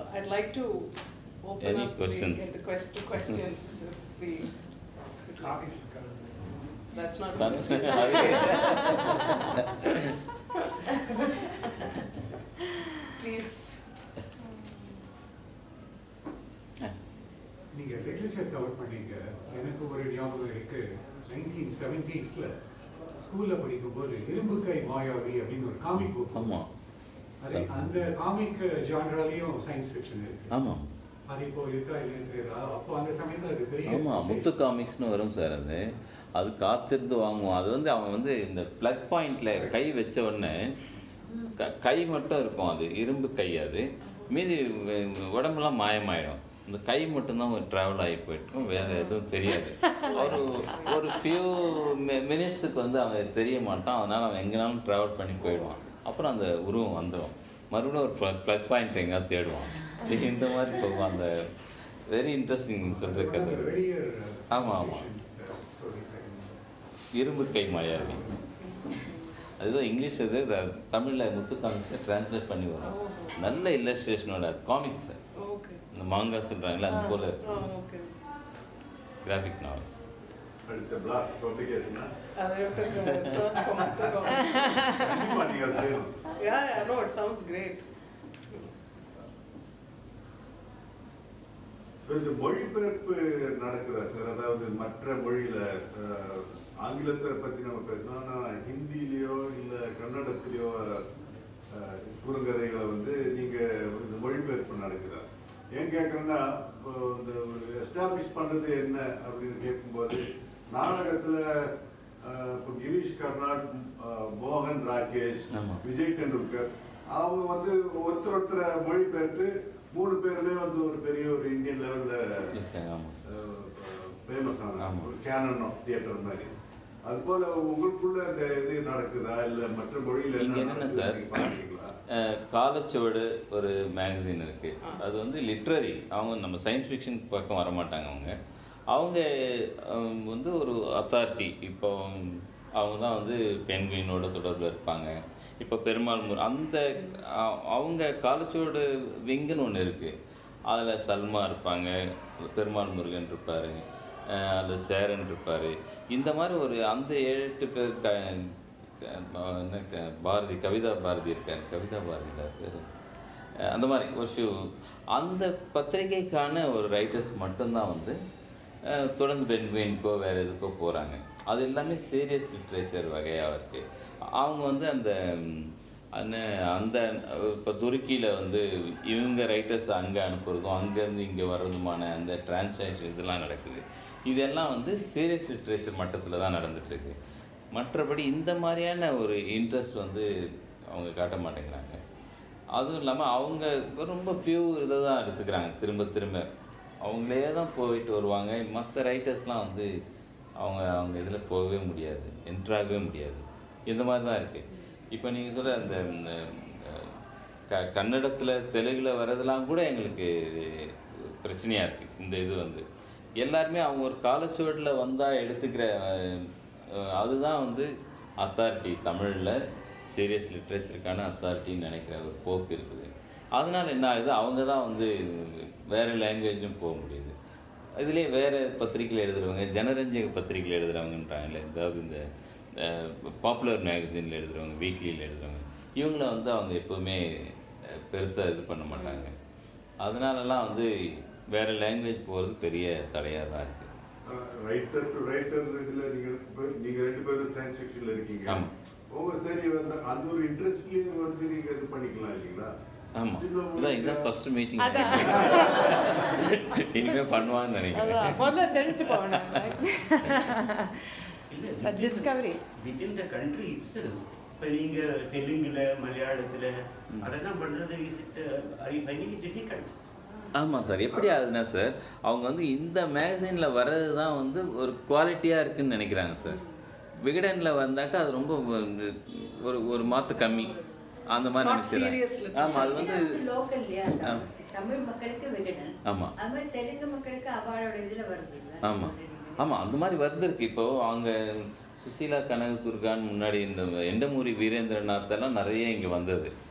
I'd like to open Any up questions? the, the quest to questions. if we, that's not a That's- question. Please. நீங்க literature cover பண்ணீங்க எனக்கு ஒரு ஞாபகம் இருக்கு nineteen செவன்டீஸ்ல ஸ்கூல்ல படிக்கும்போது இரும்புக்கை மாயாவி அப்படின்னு ஒரு காமிக் புக் ஆமா அது அந்த காமிக் ஜான்ராலையும் சயின்ஸ் ஃபிக்ஷன் இருக்கு ஆமா அது இப்போ இருக்கா இல்லைன்னு தெரியுதா அப்போ அந்த சமயத்துல அது பெரிய ஆமா முத்து காமிக்ஸ்னு வரும் சார் அது அது காத்திருந்து வாங்குவோம் அது வந்து அவன் வந்து இந்த ப்ளக் பாயிண்ட்ல கை வச்ச உடனே க- கை மட்டும் இருக்கும் அது இரும்பு கை அது மீதி உ- உடம்பெல்லாம் மாயமாயிடும் இந்த கை மட்டும்தான் ட்ராவல் ஆகி போயிட்டுரும் வேற எதுவும் தெரியாது ஒரு ஒரு ஃபியூ மினிட்ஸுக்கு வந்து அவன் தெரிய மாட்டான் அதனால அவன் எங்கேனாலும் ட்ராவல் பண்ணி போயிடுவான் அப்புறம் அந்த உருவம் வந்துடும் மறுபடியும் ஒரு ப்ளக் பாயிண்ட் எங்கேயாவது தேடுவான் இந்த மாதிரி போகும் அந்த வெரி இன்ட்ரெஸ்டிங் சொல்கிற கதை வெளியர் ஆமா, ஆமா. ஸ்டோரிஸ் இரும்பு கை மாயாவி அதுதான் இங்கிலீஷ் இது த- தமிழ்ல முத்து காமிக்ஸை டிரான்ஸ்லேட் பண்ணி வரும் நல்ல இல்லஸ்ட்ரேஷனோட காமிக்ஸ் Okay. இந்த மாங்கா சொல்றாங்களே அது போல Oh, okay. கிராஃபிக் நாவல் அடுத்த பிளாக் பப்ளிகேஷனா I have to uh, search for Mukta கண்டிப்பா நீங்க அதை செய்யணும் Yeah, yeah, no, it sounds great. இந்த மொழிபெயர்ப்பு நடக்குதா சார் அதாவது மற்ற மொழியில அஹ், ஆங்கிலத்தை பத்தி நம்ம பேசணும் ஆனா ஹிந்திலேயோ இல்ல கன்னடத்திலேயோ அஹ், குறுங்கதைகளை வந்து நீங்க இந்த மொழிபெயர்ப்பு நடக்குதா ஏன் கேட்கறேன்னா இப்போ இந்த எஸ்டாப்ளிஷ் பண்றது என்ன அப்படின்னு கேட்கும்போது நாடகத்துல அஹ், இப்போ கிரீஷ் கர்நாட் அஹ், மோகன் ராகேஷ் ஆமா. விஜய் டெண்டுல்கர் அவங்க வந்து ஒருத்தர் ஒருத்தரை மொழிபெயர்த்து மூணு பேருமே வந்து ஒரு பெரிய ஒரு இந்தியன் லெவல்ல ஆமா ஃபேமஸ் ஆன ஆமா. ஒரு கேனன் ஆஃப் தியேட்டர் மாதிரி அது போல உங்களுக்குள்ள இந்த இது நடக்குதா இல்ல மற்ற மொழியில இங்க என்ன என்னன்னா நடக்குது சார் நீங்க பாக்குறீங்களா அஹ், காலச்சுவடு ஒரு மேகசின் இருக்கு அது வந்து லிட்ரரி அவங்க நம்ம சயின்ஸ் ஃபிக்ஷன் பக்கம் வர மாட்டாங்க அவங்க அவங்க ஹம், வந்து ஒரு அத்தாரிட்டி இப்போ அவங்க தான் வந்து பெண்குயினோட தொடர்பில் இருப்பாங்க இப்போ பெருமாள் முரு அந்த அ- அவங்க காலச்சுவடு விங்குன்னு ஒன்று இருக்குது அதில் சல்மா இருப்பாங்க பெருமாள் முருகன் இருப்பார் அதில் சேரன் இருப்பார் இந்த மாதிரி ஒரு அந்த ஏழு எட்டு பேர் க க- என்ன க- பாரதி கவிதா பாரதி இருக்காரு கவிதா பாரதி இல்ல பேர் அஹ் அந்த மாதிரி ஒரு ஷூ அந்த பத்திரிகைக்கான ஒரு ரைட்டர்ஸ் மட்டும்தான் வந்து அஹ், தொடர்ந்து பெண்குயின்கோ வேறு எதுக்கோ போகிறாங்க அது எல்லாமே சீரியஸ் லிட்ரேச்சர் வகையாக இருக்குது அவங்க வந்து அந்த ம், அந்த அந்த இப்போ துருக்கியில் வந்து இவங்க ரைட்டர்ஸ் அங்கே அனுப்புறதும் அங்கேருந்து இங்கே வர்றதுமான அந்த டிரான்ஸ்லேஷன் இதெல்லாம் நடக்குது இதெல்லாம் வந்து சீரியஸ் லிட்ரேச்சர் மட்டத்தில் தான் நடந்துட்டுருக்கு மற்றபடி இந்த மாதிரியான ஒரு இன்ட்ரெஸ்ட் வந்து அவங்க காட்ட மாட்டேங்கிறாங்க அதுவும் இல்லாமல் அவங்க ரொம்ப ஃபியூ இதை தான் எடுத்துக்கிறாங்க திரும்ப திரும்ப அவங்களே தான் போயிட்டு வருவாங்க மற்ற ரைட்டர்ஸ்லாம் வந்து அவங்க அவங்க இதில் போகவே முடியாது என்ட்ராகவே முடியாது இந்த மாதிரி தான் இருக்குது இப்போ நீங்கள் சொல்ற அந்த இந்த, அஹ், க கன்னடத்தில் தெலுங்கில் வர்றதெல்லாம் கூட எங்களுக்கு பிரச்சனையாக இருக்குது இந்த இது வந்து எல்லாருமே அவங்க ஒரு காலச்சுவடில் வந்தால் எடுத்துக்கிற அஹ், அஹ், அதுதான் வந்து அத்தாரிட்டி தமிழில் சீரியஸ் லிட்ரேச்சருக்கான அத்தாரிட்டின்னு நினைக்கிற ஒரு போக்கு இருக்குது அதனால என்ன ஆகுது அவங்க தான் வந்து வேறு லாங்குவேஜும் போக முடியுது இதுலேயே வேறு பத்திரிக்கையில் எழுதுறவங்க ஜனரஞ்சக பத்திரிக்கையில் எழுதுறவங்கன்றாங்கல்ல அதாவது இந்த பாப்புலர் மேகசினில் எழுதுறவங்க வீக்லியில் எழுதுறவங்க இவங்கள வந்து அவங்க எப்போவுமே பெருசாக இது பண்ண மாட்டாங்க அதனாலலாம் வந்து வேறு லாங்குவேஜ் போகிறது பெரிய தடையாக தான் இருக்குது ரைட்டர் டு ரைட்டர் இதுல நீங்க இப்ப- நீங்க ரெண்டு பேரும் சயின்ஸ் ஃபிக்ஷன்ல இருக்கீங்க ஆமா. ஓ சரி வந்து அந்த ஒரு இன்ட்ரெஸ்ட்லயே வந்து நீங்க இது பண்ணிக்கலாம் இல்லைங்களா ஆமாம் சின்ன இதான் இதுதான் முடிச்சா- ஃபர்ஸ்ட் மீட்டிங் அதான். இனிமேல் பண்ணுவான்னு நினைக்கிறேன் அதான் முதல்ல தெரிஞ்சுப்போம் discovery within the country it's இப்போ நீங்கள் தெலுங்குல மலையாளத்தில் அதெல்லாம் பண்ணுறது இஸ் இட் ஐ ஃபைனிங் இட் டிஃபிகல்ட் ஆமாம் சார் எப்படி ஆகுதுன்னா சார் அவங்க வந்து இந்த மேகசைனில் வர்றது தான் வந்து ஒரு குவாலிட்டியாக இருக்குன்னு நினைக்கிறாங்க சார் விகடனில் வந்தாக்கா அது ரொம்ப ஒரு ஒரு மாற்று கம்மி அந்த மாதிரி Not serious நினைக்கிறாங்க ஆமாம் அது வந்து லோக்கல் இல்லையா ஆ. தமிழ் மக்களுக்கு விகடன் ஆமா. அது மாதிரி தெலுங்கு மக்களுக்கு அவளோட இதுல வருது இல்ல ஆமாம் ஆமாம் அந்த மாதிரி வந்திருக்கு இப்போ அவங்க சுசீலா கனகதுர்கான்னு முன்னாடி இந்த எண்டமூரி வீரேந்திரநாத் எல்லாம் நிறைய இங்கே வந்தது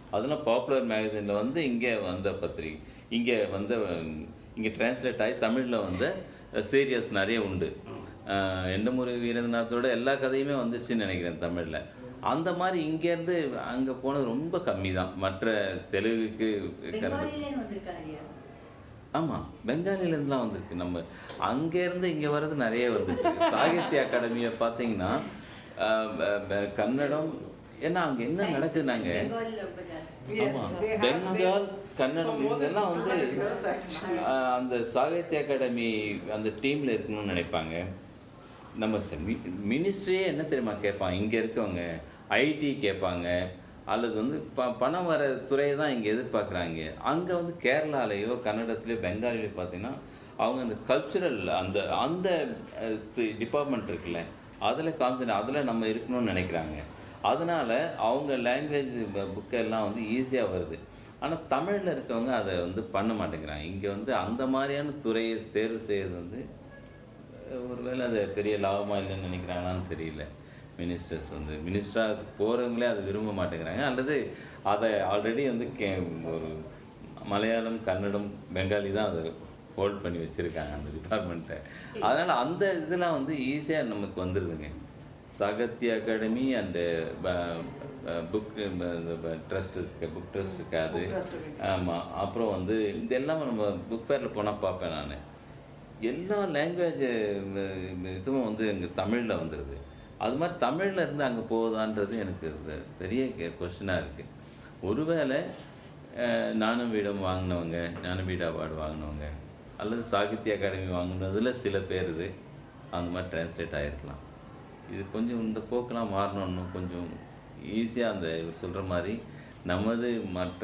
அதெல்லாம் பாப்புலர் மேகசினில் வந்து இங்கே வந்த பத்திரிகை இங்கே வந்த இங்கே டிரான்ஸ்லேட் ஆகி தமிழில் வந்த சீரியஸ் நிறைய உண்டு அஹ் எண்டமுறை வீரநாத்தோட எல்லா கதையுமே வந்துச்சுன்னு நினைக்கிறேன் தமிழில் அந்த மாதிரி இங்கேருந்து அங்கே போனது ரொம்ப கம்மி தான் மற்ற தெலுங்குக்கு கன்னட பெங்காலிலேன்னு வந்திருக்காங்க ஆமாம் பெங்காலிலேருந்துலாம் வந்திருக்கு நம்ம அங்கேருந்து இங்கே வர்றது நிறைய வந்திருக்கு சாகித்ய அகாடமியை பார்த்தீங்கன்னா அஹ், ப- ப- கன்னடம் ஏன்னா அங்கே என்ன நடக்குது நாங்கள் பெங்காலில ரொம்ப ஜாஸ்தி Yes, ஆமா. they have- Bengal they- Kannada for more than இதெல்லாம் வந்து 200 years actually. ஆஹ், அந்த சாகித்ய அகாடமி அந்த டீம்ல இருக்கணும்னு நினைப்பாங்க நம்ம மினிஸ்ட்ரியே என்ன தெரியுமா கேட்பாங்க இங்கே இருக்கவங்க ஐடி கேட்பாங்க அல்லது வந்து ப பணம் வர துறையை தான் இங்கே எதிர்பார்க்குறாங்க அங்கே வந்து கேரளாலேயோ கன்னடத்துலேயோ பெங்காலிலையோ பார்த்தீங்கன்னா அவங்க அந்த கல்ச்சுரல் அந்த அந்த டிபார்ட்மெண்ட் இருக்குல்ல அதில் கான்சன்ட்ரேட் அதில் நம்ம இருக்கணும்னு நினைக்கிறாங்க அதனால் அவங்க லாங்குவேஜ் புக்கெல்லாம் வந்து ஈஸியாக வருது ஆனால் தமிழில் இருக்கவங்க அதை வந்து பண்ண மாட்டேங்கிறாங்க இங்கே வந்து அந்த மாதிரியான துறையை தேர்வு செய்யறது வந்து அஹ், ஒருவேளை அது பெரிய லாபமாக இல்லைன்னு நினைக்கிறாங்களான்னு தெரியல மினிஸ்டர்ஸ் வந்து மினிஸ்டராக போகிறவங்களே அதை விரும்ப மாட்டேங்கிறாங்க அல்லது அதை ஆல்ரெடி வந்து கே ஒரு மலையாளம் கன்னடம் பெங்காலி தான் அதை ஹோல்ட் பண்ணி வச்சுருக்காங்க அந்த டிபார்ட்மெண்ட்டை அதனால் அந்த இதெல்லாம் வந்து ஈஸியாக நமக்கு வந்துடுதுங்க Sahitya Akademi and book trust இருக்கு புக் ட்ரஸ்ட் இருக்கு அது Book trust இருக்கு. ஆமாம் அப்புறம் வந்து இதெல்லாம் நம்ம புக் ஃபேரில் போனால் பார்ப்பேன் நான் எல்லா லாங்குவேஜ் இதுவும் வந்து இங்கே தமிழில் வந்துடுது அது மாதிரி தமிழில் இருந்து அங்கே போகுதான்றது எனக்கு இது பெரிய கொஸ்டினாக இருக்குது ஒருவேளை அஹ், ஞானம் வீடம் வாங்கினவங்க ஞானபீட அவார்டு வாங்கினவங்க அல்லது சாகித்ய அகாடமி வாங்கினதுல சில பேர் இது அந்த மாதிரி டிரான்ஸ்லேட் ஆகிருக்கலாம் இது கொஞ்சம் இந்த போக்கெல்லாம் மாறணும்னு கொஞ்சம் ஈஸியாக அந்த இவர் சொல்கிற மாதிரி நமது மற்ற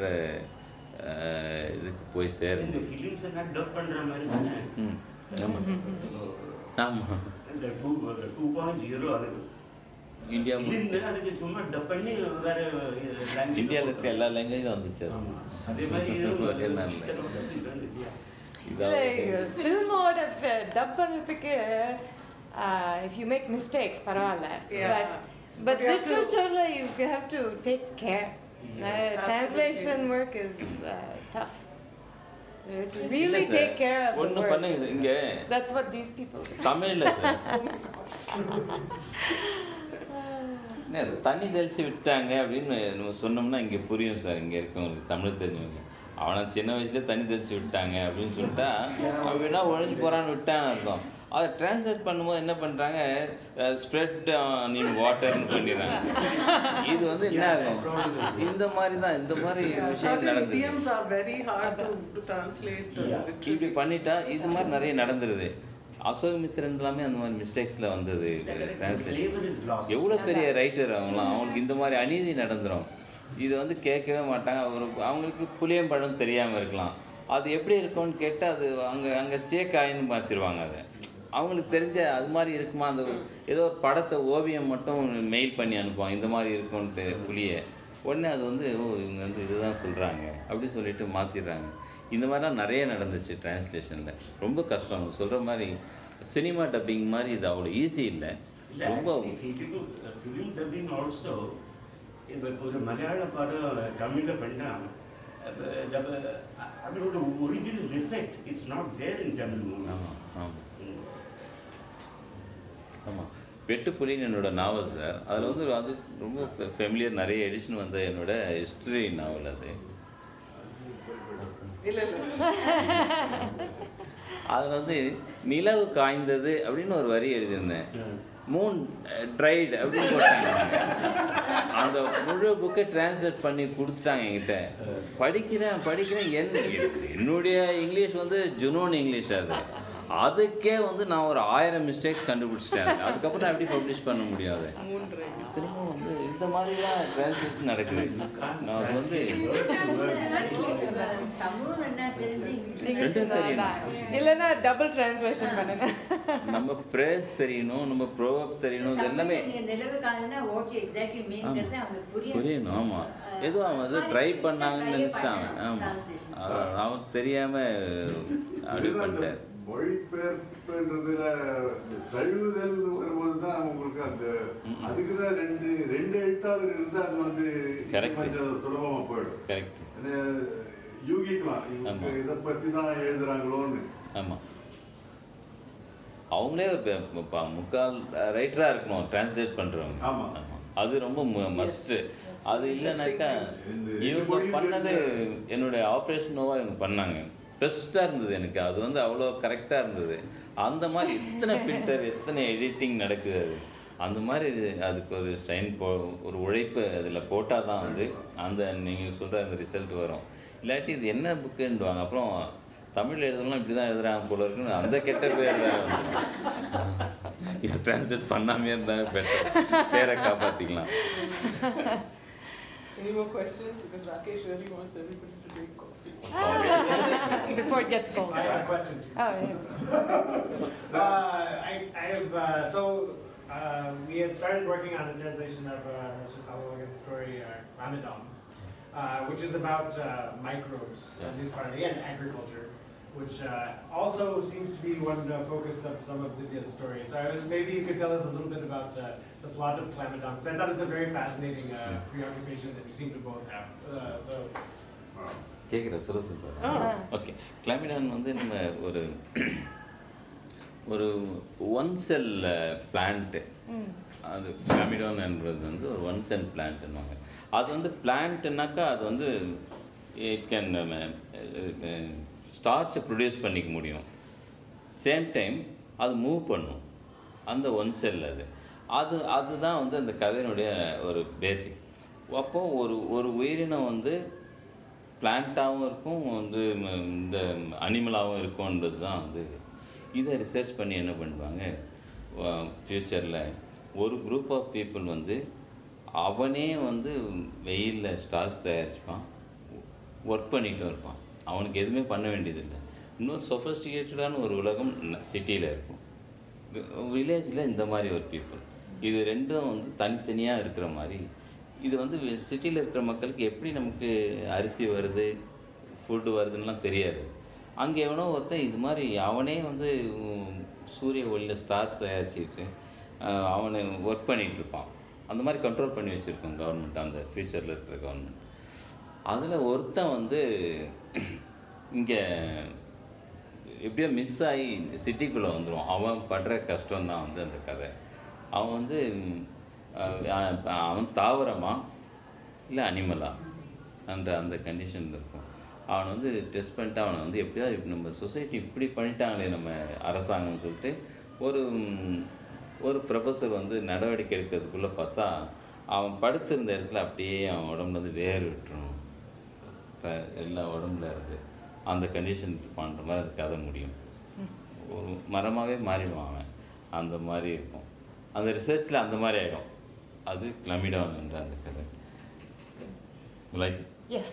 அஹ், இதுக்கு போய் இந்த சேரணும் ஃபிலிம்ஸ் எல்லாம் டப் பண்ற மாதிரி தானே ம் ஆமாம் ஆமாம் இந்த டூ டூ பாயிண்ட் ஜீரோ அது இந்தியா ஃபிலிம் அதுக்கு சும்மா டப் பண்ணி வேற language இந்தியாவில் இருக்க எல்லா லாங்குவேஜும் வந்துச்சு அது. ஆமா. அதே மாதிரி இதுவும் எல்லாம் இல்லை. இல்லையா இதாவது ஃபில்மோட டப் பண்ணுறதுக்கு இஃப் யூ மேக் மிஸ்டேக்ஸ் பரவாயில்ல Yeah. But but But you have to- லிட்ரேச்சரில் you have to take care Yeah. Translation work is tough really இல்லை சார். டேக் கேர் ஆஃப் ஒண்ணு பண்ணுங்க சார், இங்க தட்ஸ் வாட் தீஸ் பீப்புள் தமிழில் sir என்ன, தண்ணி தெளிச்சு விட்டாங்க அப்படின்னு நம்ம சொன்னோம்னா இங்கே புரியும் சார் இங்கே இருக்கவங்களுக்கு தமிழ் தெரிஞ்சவங்க அவனை சின்ன வயசுல தண்ணி தெளிச்சு விட்டாங்க அப்படின்னு சொல்லிட்டா அவன் வேணா ஒழிஞ்சு போறான்னு விட்டான்னு அர்த்தம் அதை டிரான்ஸ்லேட் பண்ணும்போது என்ன பண்ணுறாங்க ஸ்ப்ரெட் நீ வாட்டர்னு பண்ணிடுறாங்க இது வந்து என்ன ஆகும் இந்த மாதிரி தான் இந்த மாதிரி Yeah, விஷயம் certain நடந்தது idioms are very hard to, to translate. uh, Yeah. literally. இப்படி பண்ணிட்டா இது மாதிரி நிறைய நடந்துருது அசோகமித்திரன் எல்லாமே அந்த மாதிரி மிஸ்டேக்ஸ்ல வந்தது டிரான்ஸ்லேஷன் flavor is lost. எவ்வளோ பெரிய ரைட்டர் அவங்களாம் அவங்களுக்கு இந்த மாதிரி அநீதி நடந்துரும் இது வந்து கேட்கவே மாட்டாங்க ஒரு அவங்களுக்கு புளியம்பழம் தெரியாமல் இருக்கலாம் அது எப்படி இருக்கும்னு கேட்டு அது அங்கே அங்கே சேக்காயின்னு மாற்றிடுவாங்க அதை அவங்களுக்கு தெரிஞ்ச அது மாதிரி இருக்குமா அந்த ஏதோ ஒரு படத்தை ஓவியம் மட்டும் மெயில் பண்ணி அனுப்புவாங்க இந்த மாதிரி இருக்கும்ன்ட்டு புளியை உடனே அது வந்து ஓ இவங்க வந்து இதுதான் சொல்கிறாங்க அப்படி சொல்லிட்டு மாற்றிடுறாங்க இந்த மாதிரிலாம் நிறைய நடந்துச்சு டிரான்ஸ்லேஷனில் ரொம்ப கஷ்டம் அவங்க சொல்கிற மாதிரி சினிமா டப்பிங் மாதிரி இது அவ்வளோ ஈஸி இல்லை இல்ல, ரொம்ப actually, film film dubbing also, இப்ப ஒரு மலையாள படம் தமிழ்ல பண்ணா அப்ப the- அதனோட original effect is not there in Tamil movies ஆமாம் ஆமாம் ஆமாம் வெட்டுப்புலின்னு என்னோட நாவல் சார் அதில் வந்து அது ரொம்ப ஃபெமிலியர் நிறைய எடிஷன் வந்த என்னோட ஹிஸ்ட்ரி நாவல் அது இல்ல இல்ல அதில் வந்து நிலவு காய்ந்தது அப்படின்னு ஒரு வரி எழுதியிருந்தேன் மூன் ட்ரைடு அப்படின்னு போட்டாங்க அந்த முழு புக்கை டிரான்ஸ்லேட் பண்ணி கொடுத்துட்டாங்க என்கிட்ட படிக்கிறேன் படிக்கிறேன் என் என்னுடைய இங்கிலீஷ் வந்து ஜுனோன் இங்கிலீஷ் அது அதுக்கே வந்து நான் ஒரு ஆயிரம் மிஸ்டேக்ஸ் கண்டுபிடிச்சிட்டேன் அதுல. அதுக்கப்புறம் நான் எப்படி பப்ளிஷ் பண்ண முடியாது மூன்று திரும்ப வந்து இந்த மாதிரிலாம் டிரான்ஸ்லேஷன் நடக்குது நான் அது வந்து தமிழும் நல்லா தெரிஞ்சு இங்கிலீஷ் ரெண்டும் தெரியணும். தான் இல்லைன்னா டபுள் டிரான்ஸ்லேஷன் பண்ணுங்க நம்ம பிரேஸ் தெரியணும் நம்ம ப்ரோவப் தெரியணும் இது எல்லாமே தமிழ்ல நீங்க நிலவு காலம்னா ஓகே எக்ஸாக்ட்லி மீன்ங்கிறது அவங்களுக்கு புரியும் புரியணும் ஆமாம் ஏதோ அவன் வந்து ட்ரை பண்ணாங்கன்னு நினச்சிட்டான் அவன் ஆமாம் அதான் அவன் தெரியாமல் அப்படி பண்ணிட்டேன் மொழிபெயர்ப்புன்றதுல தழுவுதல் வரும்போது தான் உங்களுக்கு அந்த ம். அதுக்கு தான் ரெண்டு ரெண்டு எழுத்தாளர் இருந்தா அது வந்து Correct. கொஞ்சம் சுலபமா போயிடும் கரெக்ட் ஏன்னா, யூகிக்கலாம் இவங்க ஆமா. இதை பத்தி தான் எழுதுறாங்களோன்னு ஆமாம் அவங்களே ஒரு ப- ப- ப- முக்கால் ரைட்டராக இருக்கணும் டிரான்ஸ்லேட் பண்ணுறவங்க ஆமா. அது ரொம்ப மஸ்ட்டு அது இல்லைனாக்கா இந்த இவங்க மொழி பண்ணது தெரிஞ்ச- என்னுடைய ஆப்ரேஷன் நோவாக இவங்க பண்ணாங்க பெஸ்ட்டாக இருந்தது எனக்கு அது வந்து அவ்வளோ கரெக்டாக இருந்தது அந்த மாதிரி எத்தனை ஃபில்டர் எத்தனை எடிட்டிங் நடக்குது அது அந்த மாதிரி இது- அதுக்கு ஒரு ஸ்ட்ரைன் போ ஒரு உழைப்பு அதில் போட்டால் தான் வந்து அந்த நீங்கள் சொல்கிற அந்த ரிசல்ட் வரும் இல்லாட்டி இது என்ன புக்குன்னுவாங்க அப்புறம் தமிழ் எழுதலாம் இப்படி தான் எழுதுறாங்க போல இருக்குன்னு அந்த கெட்ட பேர் தான் இது டிரான்ஸ்லேட் பண்ணாமே இருந்தாங்க பெட்டர் பேரை காப்பாற்றிக்கலாம் Any more questions? Because Rakesh really wants everybody to drink coffee. Before it gets cold. I have a question. Oh, yeah. Uh, I, I have, uh, so, uh, we had started working on a translation of, uh, Shantavagan's story, uh, Ramadan, uh, which is about, uh, microbes, Yeah. at least partly, and agriculture, which, uh, also seems to be one uh, focus of some of Vidya's stories. So I was, maybe you could tell us a little bit about, uh, the plot of Clamadon, because I thought it's a very fascinating, uh, Yeah. preoccupation that you seem to both have, uh, so. கேட்குற சொல்ல சொல்கிறேன் Ah. Okay கிளாமிடான் வந்து நம்ம ஒரு ஒரு one செல் plant Mm. அது கிளாமிடான் என்பது வந்து ஒரு ஒன் செல் பிளான்ட்டுன்னுவாங்க அது வந்து பிளான்ட்டுனாக்கா அது வந்து இட் கேன் ஸ்டார்ச்சை ப்ரொடியூஸ் பண்ணிக்க முடியும் சேம் டைம் அது மூவ் பண்ணும் அந்த ஒன் செல் அது அது அதுதான் வந்து அந்த கதையினுடைய ஒரு பேசிக் அப்போது ஒரு ஒரு உயிரினம் வந்து பிளான்ட்டாகவும் இருக்கும் வந்து ம- இந்த அனிமலாகவும் இருக்கும்ன்றது தான் வந்து இதை ரிசர்ச் பண்ணி என்ன பண்ணுவாங்க ஃப்யூச்சரில் ஒரு குரூப் ஆஃப் பீப்புள் வந்து அவனே வந்து வெயிலில் ஸ்டார்ஸ் தயாரிச்சுப்பான் ஒர்க் பண்ணிட்டும் இருப்பான் அவனுக்கு எதுவுமே பண்ண வேண்டியதில்லை இன்னொரு சொஃபஸ்டிகேட்டடான ஒரு உலகம் சிட்டியில் இருக்கும் வில்லேஜில் இந்த மாதிரி ஒரு பீப்புள் இது ரெண்டும் வந்து தனித்தனியாக இருக்கிற மாதிரி இது வந்து சிட்டியில் இருக்கிற மக்களுக்கு எப்படி நமக்கு அரிசி வருது ஃபுட்டு வருதுன்னெலாம் தெரியாது அங்கே எவனோ ஒருத்தன் இது மாதிரி அவனே வந்து உம், சூரிய ஒளியில் ஸ்டார்ஸ் தயாரிச்சிட்டு அஹ், அவனை ஒர்க் பண்ணிகிட்டு இருப்பான் அந்த மாதிரி கண்ட்ரோல் பண்ணி வச்சுருக்கோம் கவர்மெண்ட் அந்த ஃப்யூச்சரில் இருக்கிற கவர்மெண்ட் அதில் ஒருத்தன் வந்து இங்கே எப்படியோ மிஸ் ஆகி சிட்டிக்குள்ளே வந்துடுவான் அவன் படுற கஷ்டம் தான் வந்து அந்த கதை அவன் வந்து ம், அஹ், அவன் தாவரமா இல்லை அனிமலா அந்த அந்த கண்டிஷனில் இருக்கும் அவனை வந்து டெஸ்ட் பண்ணிட்டு அவனை வந்து எப்படியாவது இப்ப நம்ம சொசைட்டி இப்படி பண்ணிட்டாங்களே நம்ம அரசாங்கம்னு சொல்லிட்டு ஒரு ம், ஒரு ப்ரொஃபஸர் வந்து நடவடிக்கை எடுக்கிறதுக்குள்ளே பார்த்தா அவன் படுத்திருந்த இடத்துல அப்படியே அவன் உடம்புல வந்து வேர் விட்டுரும் இப்போ எல்லா உடம்புல இருந்து அந்த கண்டிஷன் பண்ணுற மாதிரி அது கதை முடியும் ஒரு மரமாகவே மாறிடுவான் அவன் அந்த மாதிரி இருக்கும் அந்த ரிசர்ச்சில் அந்த மாதிரி ஆகிடும் அது கிளமிடான் என்ற அந்த கதை லைக் Yes.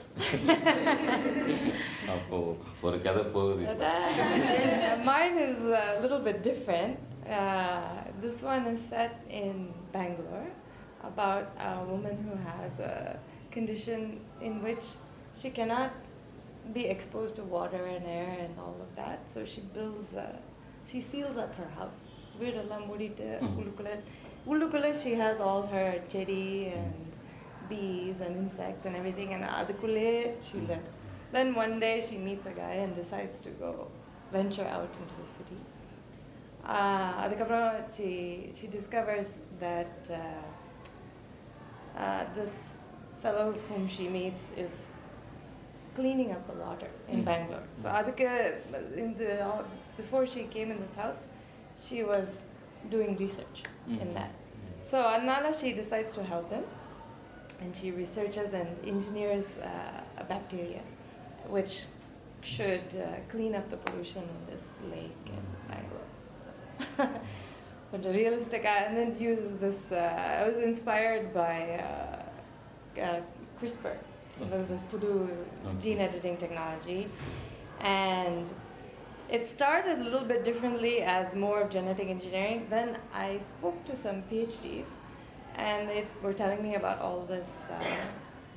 அப்போது ஒரு கதை போகுது But, uh, mine is a little bit different. Uh, this one is set in Bangalore about a woman who has a condition in which she cannot be exposed to water and air and all of that. So she builds a, she seals up her house. வீடெல்லாம் மூடிட்டு Mhm. உள்ளுக்குள்ள உள்ளுக்குள்ள she has all her செடி and bees and insects and everything and அதுக்குள்ளே she lives. Then one day she meets a guy and decides to go venture out into the city. Uh, அதுக்கப்புறம் she she discovers that uh, uh, this fellow whom she meets is cleaning up the water in Mm. Bangalore. So அதுக்கு in the before she came in this house, she was doing research in Mhm. that. So Anala she decides to help him, and she researches and engineers uh, a bacteria, which should uh, clean up the pollution in this lake in Bangalore. but a realistic, and then uses this. Uh, I was inspired by uh, uh, CRISPR, the, the Pudu gene editing technology, and it started a little bit differently as more of genetic engineering. Then I spoke to some PhDs, and they were telling me about all this uh,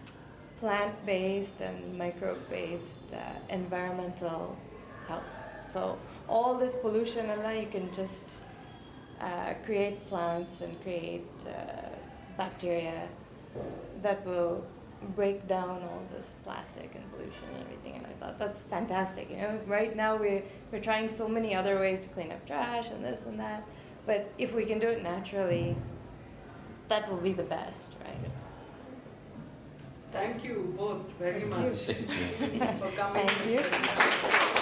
plant-based and microbe-based uh, environmental health. So all this pollution and now you can just uh, create plants and create uh, bacteria that will break down all this plastic and pollution and everything. And I thought that's fantastic. You know, right now we're we're trying so many other ways to clean up trash and this and that, but if we can do it naturally, that will be the best, right? Thank you both very Thank you. much Thank you. for coming. Thank you.